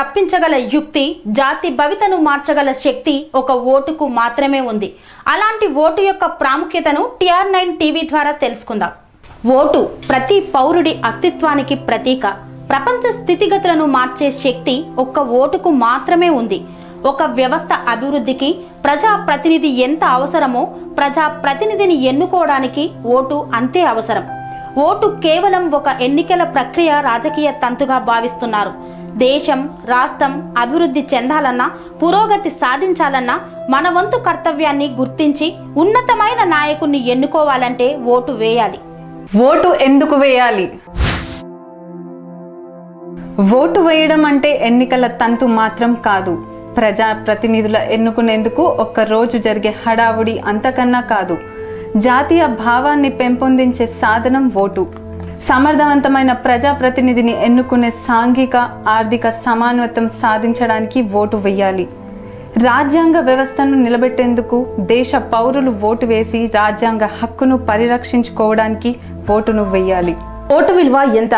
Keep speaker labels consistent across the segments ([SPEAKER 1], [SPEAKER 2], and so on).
[SPEAKER 1] తప్పించగల యుక్తి జాతి భవితను మార్చగల శక్తి ఒక ఓటుకు మాత్రమే ఉంది అలాంటి ఓటు యొక్క ప్రాముఖ్యతను టిఆర్ నైన్ టీవీ ద్వారా తెలుసుకుందాం ఓటు ప్రతి పౌరుడి అస్తిత్వానికి ప్రతీక ప్రపంచ స్థితిగతులను మార్చే శక్తి ఒక్క ఓటుకు మాత్రమే ఉంది ఒక వ్యవస్థ అభివృద్ధికి ప్రజా ప్రతినిధి ఎంత అవసరమో ప్రజా ప్రతినిధిని ఎన్నుకోవడానికి ఓటు అంతే అవసరం ఓటు కేవలం ఒక ఎన్నికల ప్రక్రియ రాజకీయ తంతుగా భావిస్తున్నారు దేశం రాష్ట్రం అభివృద్ధి చెందాలన్నా పురోగతి సాధించాలన్నా మన వంతు కర్తవ్యాన్ని గుర్తించి ఉన్నతమైన నాయకుణ్ణి ఎన్నుకోవాలంటే ఓటు వేయాలి
[SPEAKER 2] ఓటు ఎందుకు వేయాలి ఓటు వేయడం అంటే ఎన్నికల తంతు మాత్రం కాదు ప్రజా ప్రతినిధుల ఎన్నుకునేందుకు ఒక్క రోజు జరిగే హడావుడి అంతకన్నా కాదు జాతీయ భావాన్ని పెంపొందించే సాధనం ఓటు సమర్థవంతమైన ప్రజా ప్రతినిధిని ఎన్నుకునే సాంఘిక ఆర్థిక సమానత్వం సాధించడానికి ఓటు వేయాలి రాజ్యాంగ వ్యవస్థను నిలబెట్టేందుకు దేశ పౌరులు ఓటు వేసి రాజ్యాంగ హక్కును పరిరక్షించుకోవడానికి ఓటును వేయాలి
[SPEAKER 3] ఓటు విలువ ఎంత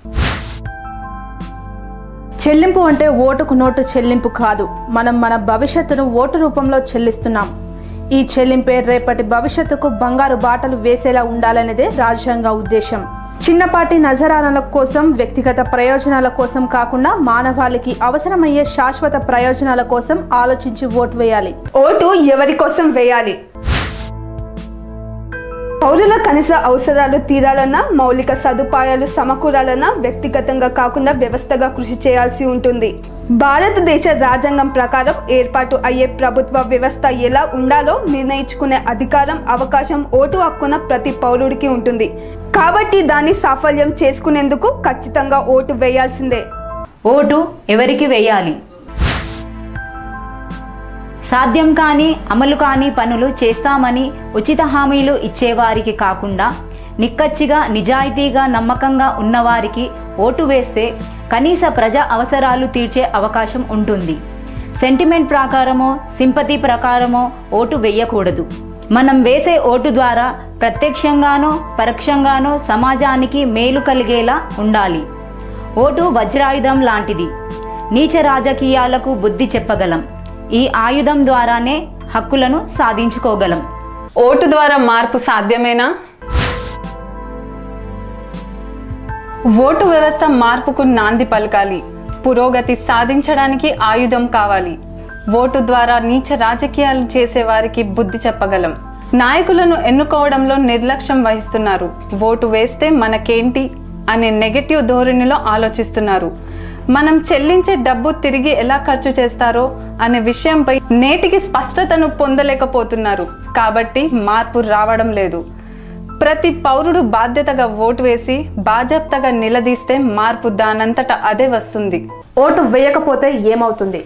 [SPEAKER 3] చెల్లింపు అంటే ఓటుకు నోటు చెల్లింపు కాదు మనం మన భవిష్యత్తును ఓటు రూపంలో చెల్లిస్తున్నాం ఈ చెల్లింపే రేపటి భవిష్యత్తుకు బంగారు బాటలు వేసేలా ఉండాలనేదే రాజ్యాంగ ఉద్దేశం చిన్నపాటి నజరానాల కోసం వ్యక్తిగత ప్రయోజనాల కోసం కాకుండా మానవాళికి అవసరమయ్యే శాశ్వత ప్రయోజనాల కోసం ఆలోచించి ఓటు వేయాలి
[SPEAKER 4] ఓటు ఎవరి కోసం వేయాలి పౌరుల కనీస అవసరాలు తీరాలన్నా మౌలిక సదుపాయాలు సమకూరాలన్నా వ్యక్తిగతంగా కాకుండా వ్యవస్థగా కృషి చేయాల్సి ఉంటుంది భారతదేశ రాజ్యాంగం ప్రకారం ఏర్పాటు అయ్యే ప్రభుత్వ వ్యవస్థ ఎలా ఉండాలో నిర్ణయించుకునే అధికారం అవకాశం ఓటు హక్కున ప్రతి పౌరుడికి ఉంటుంది కాబట్టి దాన్ని సాఫల్యం చేసుకునేందుకు ఖచ్చితంగా ఓటు వేయాల్సిందే
[SPEAKER 5] ఓటు ఎవరికి వేయాలి సాధ్యం కాని అమలు కాని పనులు చేస్తామని ఉచిత హామీలు ఇచ్చేవారికి కాకుండా నిక్కచ్చిగా నిజాయితీగా నమ్మకంగా ఉన్నవారికి ఓటు వేస్తే కనీస ప్రజా అవసరాలు తీర్చే అవకాశం ఉంటుంది సెంటిమెంట్ ప్రకారమో సింపతి ప్రకారమో ఓటు వేయకూడదు మనం వేసే ఓటు ద్వారా ప్రత్యక్షంగానో పరోక్షంగానో సమాజానికి మేలు కలిగేలా ఉండాలి ఓటు వజ్రాయుధం లాంటిది నీచ రాజకీయాలకు బుద్ధి చెప్పగలం ఈ ఆయుధం ద్వారానే హక్కులను సాధించుకోగలం
[SPEAKER 2] ఓటు ద్వారా మార్పు సాధ్యమేనా ఓటు వ్యవస్థ మార్పుకు నాంది పలకాలి పురోగతి సాధించడానికి ఆయుధం కావాలి ఓటు ద్వారా నీచ రాజకీయాలు చేసే వారికి బుద్ధి చెప్పగలం నాయకులను ఎన్నుకోవడంలో నిర్లక్ష్యం వహిస్తున్నారు ఓటు వేస్తే మనకేంటి అనే నెగటివ్ ధోరణిలో ఆలోచిస్తున్నారు మనం చెల్లించే డబ్బు తిరిగి ఎలా ఖర్చు చేస్తారో అనే విషయంపై నేటికి స్పష్టతను పొందలేకపోతున్నారు కాబట్టి మార్పు రావడం లేదు ప్రతి పౌరుడు బాధ్యతగా ఓటు వేసి బాజాప్తగా నిలదీస్తే మార్పు దానంతట అదే వస్తుంది
[SPEAKER 3] ఓటు వేయకపోతే ఏమవుతుంది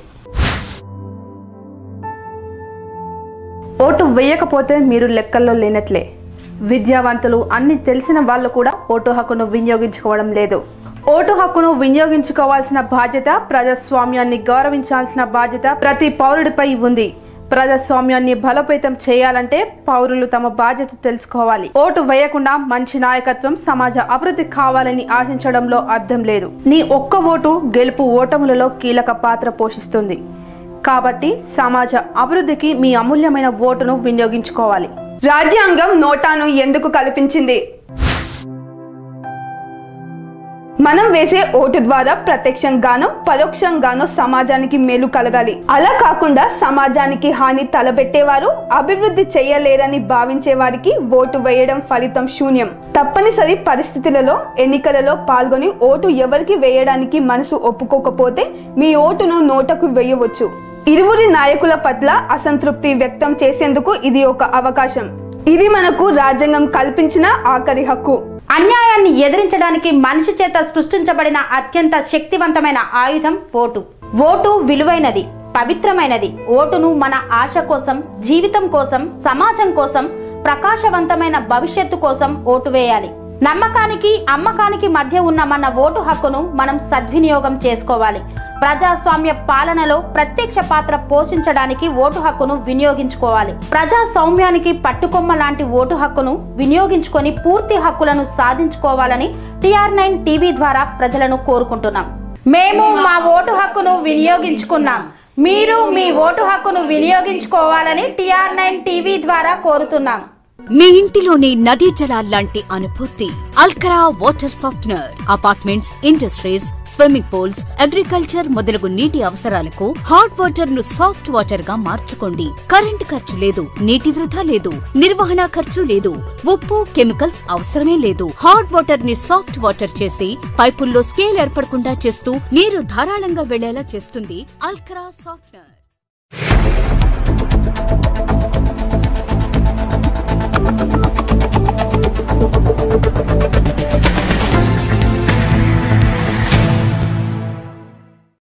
[SPEAKER 3] ఓటు వేయకపోతే మీరు లెక్కల్లో లేనట్లే విద్యావంతులు అన్ని తెలిసిన వాళ్ళు కూడా ఓటు హక్కును వినియోగించుకోవడం లేదు ఓటు హక్కును వినియోగించుకోవాల్సిన బాధ్యత ప్రజాస్వామ్యాన్ని గౌరవించాల్సిన బాధ్యత ప్రతి పౌరుడిపై ఉంది ప్రజాస్వామ్యాన్ని బలోపేతం చేయాలంటే పౌరులు తమ బాధ్యత తెలుసుకోవాలి ఓటు వేయకుండా మంచి నాయకత్వం సమాజ అభివృద్ధి కావాలని ఆశించడంలో అర్థం లేదు నీ ఒక్క ఓటు గెలుపు ఓటములలో కీలక పాత్ర పోషిస్తుంది కాబట్టి సమాజ అభివృద్ధికి మీ అమూల్యమైన ఓటును వినియోగించుకోవాలి
[SPEAKER 4] రాజ్యాంగం నోటాను ఎందుకు కల్పించింది మనం వేసే ఓటు ద్వారా ప్రత్యక్షంగానో పరోక్షంగానో సమాజానికి మేలు కలగాలి అలా కాకుండా సమాజానికి హాని తలపెట్టేవారు అభివృద్ధి చేయలేరని భావించే వారికి ఓటు వేయడం ఫలితం శూన్యం తప్పనిసరి పరిస్థితులలో ఎన్నికలలో పాల్గొని ఓటు ఎవరికి వేయడానికి మనసు ఒప్పుకోకపోతే మీ ఓటును నోటకు వేయవచ్చు ఇరువురి నాయకుల పట్ల అసంతృప్తి వ్యక్తం చేసేందుకు ఇది ఒక అవకాశం ఇది మనకు రాజ్యాంగం కల్పించిన ఆఖరి హక్కు
[SPEAKER 1] అన్యాయాన్ని ఎదిరించడానికి మనిషి చేత సృష్టించబడిన అత్యంత శక్తివంతమైన ఆయుధం ఓటు ఓటు విలువైనది పవిత్రమైనది ఓటును మన ఆశ కోసం జీవితం కోసం సమాజం కోసం ప్రకాశవంతమైన భవిష్యత్తు కోసం ఓటు వేయాలి నమ్మకానికి అమ్మకానికి మధ్య ఉన్న మన ఓటు హక్కును మనం సద్వినియోగం చేసుకోవాలి ప్రజాస్వామ్య పాలనలో ప్రత్యక్ష పాత్ర పోషించడానికి ఓటు హక్కును వినియోగించుకోవాలి ప్రజాస్వామ్యానికి పట్టుకొమ్మ లాంటి ఓటు హక్కును వినియోగించుకొని పూర్తి హక్కులను సాధించుకోవాలని టిఆర్ నైన్ టీవీ ద్వారా ప్రజలను కోరుకుంటున్నాం మేము మా ఓటు హక్కును వినియోగించుకున్నాం మీరు మీ ఓటు హక్కును వినియోగించుకోవాలని టిఆర్ నైన్ టీవీ ద్వారా కోరుతున్నాం
[SPEAKER 6] మీ ఇంటిలోని నదీ జలాల్లాంటి అనుభూతి Alkara water softener apartments industries swimming pools agriculture మొదలగు నీటి అవసరాలకు హాట్ వాటర్ ను సాఫ్ట్ వాటర్ గా మార్చుకోండి కరెంట్ ఖర్చు లేదు నీటి వృధా లేదు నిర్వహణ ఖర్చు లేదు ఉప్పు కెమికల్స్ అవసరమే లేదు హాట్ వాటర్ ని సాఫ్ట్ వాటర్ చేసి పైపుల్లో స్కేల్ ఏర్పడకుండా చేస్తూ నీరు ధారాళంగా వెళ్లేలా చేస్తుంది అల్కరా సాఫ్ట్నర్